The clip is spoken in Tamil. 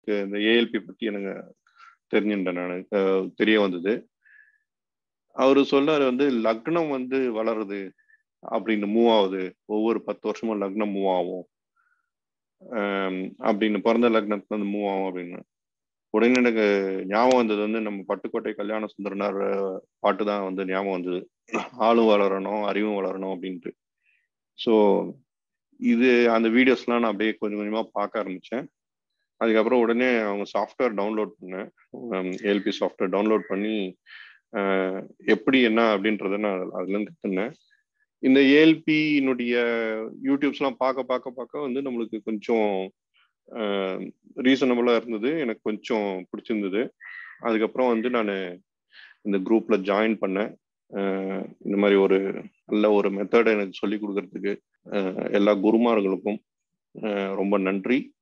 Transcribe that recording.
எனக்கு இந்த ஏஎல்பி பத்தி எனக்கு தெரிஞ்சுட்டேன் நான் தெரிய வந்தது அவரு சொல்றாரு வந்து லக்னம் வந்து வளருது அப்படின்னு மூவ் ஆகுது ஒவ்வொரு பத்து வருஷமும் லக்னம் மூவ் ஆகும் அப்படின்னு பிறந்த லக்னத்துல இருந்து மூவ் ஆகும் அப்படின்னு உடனே எனக்கு ஞாபகம் வந்தது வந்து நம்ம பட்டுக்கோட்டை கல்யாண சுந்தரனார் பாட்டு தான் வந்து ஞாபகம் வந்தது ஆளும் வளரணும் அறிவும் வளரணும் அப்படின்ட்டு ஸோ இது அந்த வீடியோஸ்லாம் நான் அப்படியே கொஞ்சம் கொஞ்சமா பார்க்க ஆரம்பிச்சேன் அதுக்கப்புறம் உடனே அவங்க சாஃப்ட்வேர் டவுன்லோட் பண்ணேன் ஏஎல்பி சாஃப்ட்வேர் டவுன்லோட் பண்ணி எப்படி என்ன அப்படின்றத நான் அதுலேருந்து கற்றுனேன் இந்த ஏஎல்பியினுடைய யூடியூப்ஸ்லாம் பார்க்க பார்க்க பார்க்க வந்து நம்மளுக்கு கொஞ்சம் ரீசனபிளாக இருந்தது எனக்கு கொஞ்சம் பிடிச்சிருந்தது அதுக்கப்புறம் வந்து நான் இந்த குரூப்பில் ஜாயின் பண்ணேன் இந்த மாதிரி ஒரு நல்ல ஒரு மெத்தடை எனக்கு சொல்லி கொடுக்கறதுக்கு எல்லா குருமார்களுக்கும் ரொம்ப நன்றி